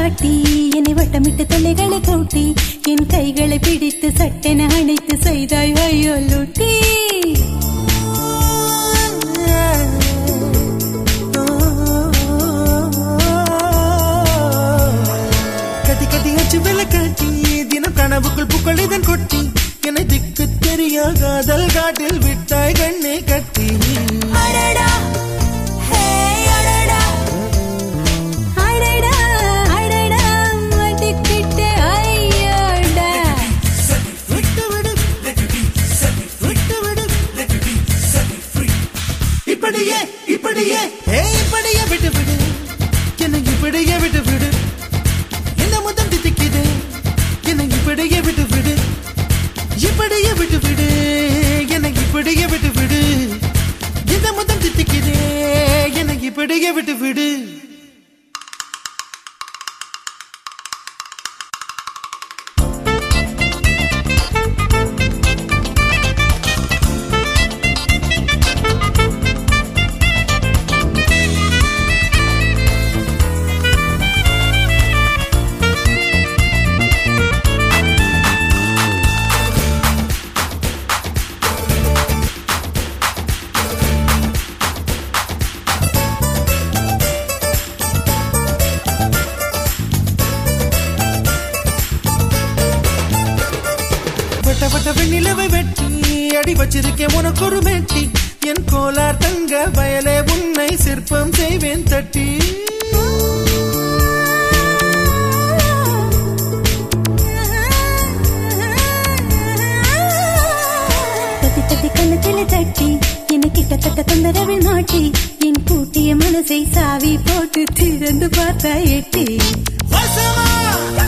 காட்டி என்னை வட்டமிட்டு தொல்லைகளை கூட்டி என் கைகளை பிடித்து சட்டென அணைத்து செய்தாய் ஐயோ லூட்டி கட்டி கட்டி வச்சு விளக்காட்டி தினம் கனவுக்குள் புகழிதன் கொட்டி என்னை திக்கு தெரிய காதல் காட்டில் விட்டாய் கண்ணே கட்டி அடடா ஹே அடடா அடடா அடடா மதிக்கிட்ட ஐயோடா விட்டு விடு விட்டு விடு இப்படியே இப்படியே ஏ இப்படியே விட்டு விடு என்னை இப்படியே விட்டு விடு என்ன முதம் தித்திக்குது என்னை இப்படியே விட்டு விடு இப்படியே விட்டு விடு என்னை இப்படியே விட்டு விடு இந்த முதம் தித்திக்குது என்னை இப்படியே விட்டு விடு வட்ட வட்ட வெண்ணிலவை வெட்டி அடி வச்சிருக்கேன் உனக்கு ஒரு மெட்டி என் கோலார் தங்க வயலே உன்னை சிற்பம் செய்வேன் தட்டி தட்டி தட்டி கண்ணத்தில தட்டி என்னை கிட்டத்தட்ட தொந்தரவில் மாட்டி என் பூட்டிய மனசை சாவி போட்டு திறந்து பார்த்தா எட்டி வசமா